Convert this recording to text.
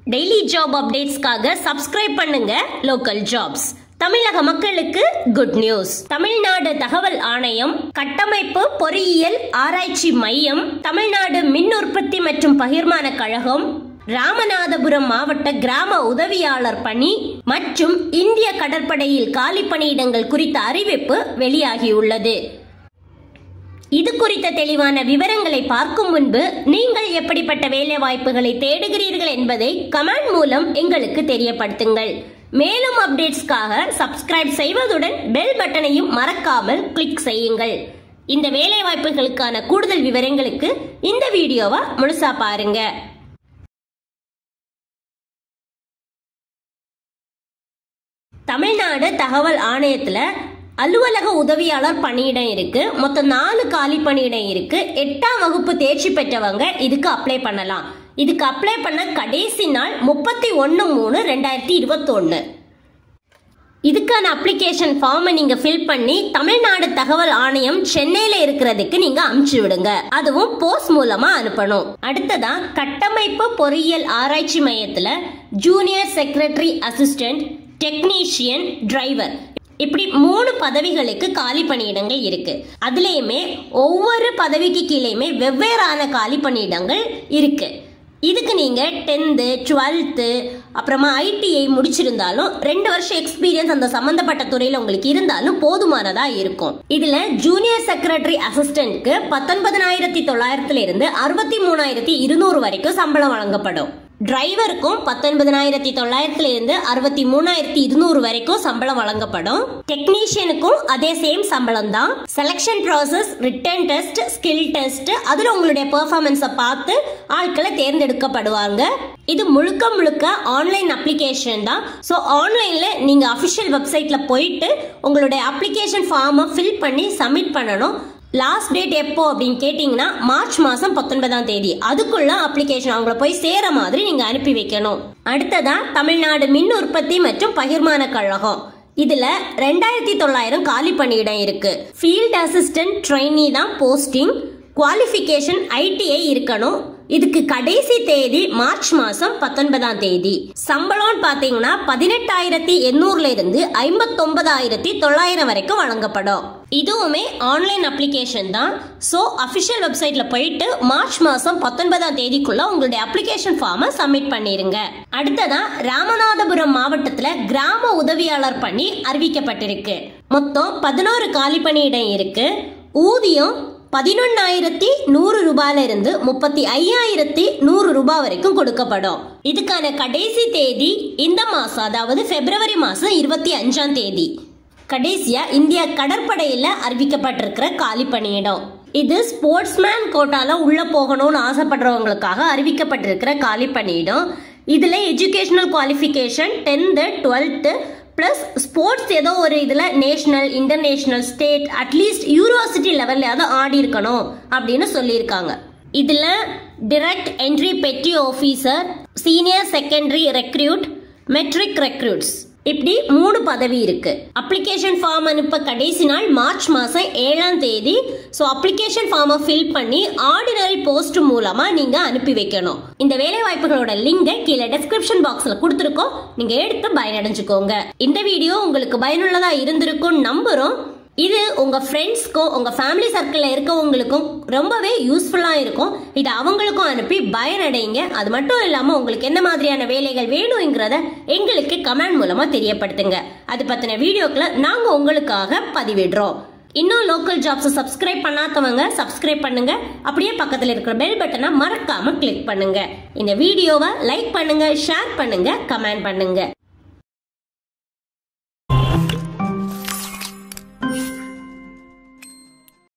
daily job அப்டேட்ஸ்க்காக subscribe பண்ணுங்க local jobs தமிழக மக்களுக்கு குட் நியூஸ் தமிழ்நாடு தகவல் ஆணையம் கட்டமைப்பு பொறியியல் ஆராய்ச்சி மையம் தமிழ்நாடு மின் உற்பத்தி மற்றும் பகிர்மான கழகம் ராமநாதபுரம் மாவட்ட கிராம உதவியாளர் பணி மற்றும் இந்திய கடற்படையில் காலி பணியிடங்கள் குறித்த அறிவிப்பு வெளியாகியுள்ளது இது குறித்த தெளிவான விவரங்களை பார்க்கும் முன்பு நீங்கள் எப்படிப்பட்ட வேலை வாய்ப்புகளை தேடுகிறீர்கள் என்பதை கமெண்ட் மூலம் எங்களுக்கு தெரியப்படுத்துங்கள் மேலும் அப்டேட்ஸ்க்காக சப்ஸ்கிரைப் செய்வதுடன் பெல் பட்டனையும் மறக்காமல் கிளிக் செய்யுங்கள் இந்த வேலை வாய்ப்புகளுக்கான கூடுதல் விவரங்களுக்கு இந்த வீடியோவை முழுசா பாருங்க தமிழ்நாடு தகவல் ஆணையத்துல அலுவலக உதவியாளர் பணியிடம் இருக்கு மொத்தம் நாலு காலி பணியிடம் இருக்கு எட்டாம் வகுப்பு தேர்ச்சி பெற்றவங்க இதுக்கு அப்ளை பண்ணலாம் இதுக்கு அப்ளை பண்ண கடைசி நாள் முப்பத்தி ஒன்று மூணு ரெண்டாயிரத்தி இருபத்தொன்னு இதுக்கான அப்ளிகேஷன் ஃபார்மை நீங்க ஃபில் பண்ணி தமிழ்நாடு தகவல் ஆணையம் சென்னையில இருக்கிறதுக்கு நீங்க அனுப்பிச்சு விடுங்க அதுவும் போஸ்ட் மூலமா அனுப்பணும் அடுத்ததா கட்டமைப்பு பொறியியல் ஆராய்ச்சி மையத்துல junior secretary assistant technician driver இப்படி மூணு பதவிகளுக்கு காலி பணியிடங்கள் இருக்கு அதுலயுமே ஒவ்வொரு பதவிக்கு கீழேயுமே வெவ்வேறான காலி பணியிடங்கள் இருக்கு இதுக்கு நீங்க டென்த்து டுவெல்த்து அப்புறமா ஐடிஐ முடிச்சிருந்தாலும் ரெண்டு வருஷம் எக்ஸ்பீரியன்ஸ் அந்த சம்பந்தப்பட்ட துறையில உங்களுக்கு இருந்தாலும் போதுமானதா இருக்கும் இதுல ஜூனியர் செக்ரட்டரி அசிஸ்டன்ட்க்கு பத்தொன்பதனாயிரத்தி தொள்ளாயிரத்துல இருந்து அறுபத்தி மூணாயிரத்தி இருநூறு வரைக்கும் சம்பளம் வழங்கப்படும் டிரைவருக்கும் பத்தொன்பதனாயிரத்தி தொள்ளாயிரத்துல இருந்து அறுபத்தி மூணாயிரத்தி இருநூறு வரைக்கும் சம்பளம் வழங்கப்படும் டெக்னீஷியனுக்கும் அதே சேம் சம்பளம் தான் selection process written test skill test அதுல உங்களுடைய பெர்ஃபார்மன்ஸை பார்த்து ஆட்களை தேர்ந்தெடுக்கப்படுவாங்க இது முழுக்க முழுக்க ஆன்லைன் அப்ளிகேஷன் தான் ஸோ ஆன்லைன்ல நீங்க அஃபிஷியல் வெப்சைட்ல போயிட்டு உங்களுடைய அப்ளிகேஷன் ஃபார்மை ஃபில் பண்ணி சப்மிட் பண்ணணும் லாஸ்ட் டேட் எப்போ அப்படின்னு கேட்டிங்கன்னா மார்ச் மாதம் பத்தொன்பதாம் தேதி அதுக்குள்ள அப்ளிகேஷன் அவங்கள போய் சேர மாதிரி நீங்கள் அனுப்பி வைக்கணும் அடுத்ததா தமிழ்நாடு மின் உற்பத்தி மற்றும் பகிர்மான கழகம் இதுல ரெண்டாயிரத்தி தொள்ளாயிரம் காலி பணியிடம் இருக்கு ஃபீல்ட் அசிஸ்டன்ட் ட்ரைனி தான் போஸ்டிங் குவாலிஃபிகேஷன் ஐடிஐ இருக்கணும் இதுக்கு கடைசி தேதி மார்ச் மாசம் பத்தொன்பதாம் தேதி சம்பளம் பாத்தீங்கன்னா பதினெட்டாயிரத்தி எண்ணூறுல இருந்து ஐம்பத்தொன்பதாயிரத்தி தொள்ளாயிரம் வரைக்கும் வழங்கப்படும் இதுவுமே ஆன்லைன் அப்ளிகேஷன் தான் ஸோ அஃபிஷியல் வெப்சைட்ல போயிட்டு மார்ச் மாசம் பத்தொன்பதாம் தேதிக்குள்ள உங்களுடைய அப்ளிகேஷன் ஃபார்மை சப்மிட் பண்ணிருங்க அடுத்ததா ராமநாதபுரம் மாவட்டத்துல கிராம உதவியாளர் பணி அறிவிக்கப்பட்டிருக்கு மொத்தம் பதினோரு காலி பணியிடம் இருக்கு ஊதியம் பதினொன்னாயிரத்தி நூறு ரூபாயில இருந்து முப்பத்தி ஐயாயிரத்தி நூறு ரூபாய் வரைக்கும் கொடுக்கப்படும் இதுக்கான கடைசி தேதி இந்த மாசம் அதாவது பிப்ரவரி மாசம் இருபத்தி அஞ்சாம் தேதி கடைசியா இந்திய கடற்படையில அறிவிக்கப்பட்டிருக்கிற காலி பணியிடம் இது ஸ்போர்ட்ஸ்மேன் கோட்டால உள்ள போகணும்னு ஆசைப்படுறவங்களுக்காக அறிவிக்கப்பட்டிருக்கிற காலி பணியிடம் இதுல educational qualification tenth twelfth plus sports ஏதோ ஒரு இதில் national international state atleast university லெவல்லையாவது ஆடி இருக்கணும் அப்படின்னு சொல்லியிருக்காங்க இதில் direct entry petty officer senior secondary recruit matric recruits இப்படி மூணு பதவி இருக்கு அப்ளிகேஷன் ஃபார்ம் அனுப்ப கடைசி நாள் மார்ச் மாசம் ஏழாம் தேதி ஸோ அப்ளிகேஷன் ஃபார்மை ஃபில் பண்ணி ஆர்டினரி போஸ்ட் மூலமா நீங்க அனுப்பி வைக்கணும் இந்த வேலை வாய்ப்புகளோட லிங்கை கீழே டிஸ்கிரிப்ஷன் பாக்ஸ்ல கொடுத்துருக்கோம் நீங்க எடுத்து பயனடைஞ்சுக்கோங்க இந்த வீடியோ உங்களுக்கு பயனுள்ளதா இருந்திருக்கும் நம்புறோம் இது உங்க ஃப்ரெண்ட்ஸ்க்கும் உங்க ஃபேமிலி சர்க்கிள்ல இருக்கவங்களுக்கும் ரொம்பவே யூஸ்ஃபுல்லா இருக்கும் இது அவங்களுக்கும் அனுப்பி பயனடைங்க அது மட்டும் இல்லாம உங்களுக்கு என்ன மாதிரியான வேலைகள் வேணுங்கிறத எங்களுக்கு கமெண்ட் மூலமா தெரியப்படுத்துங்க அது பத்தின வீடியோக்களை நாங்க உங்களுக்காக பதிவிடுறோம் இன்னும் லோக்கல் ஜாப்ஸ் சப்ஸ்கிரைப் பண்ணாதவங்க சப்ஸ்கிரைப் பண்ணுங்க அப்படியே பக்கத்தில் இருக்கிற பெல் பட்டனை மறக்காம கிளிக் பண்ணுங்க இந்த வீடியோவை லைக் பண்ணுங்க ஷேர் பண்ணுங்க கமெண்ட் பண்ணுங்க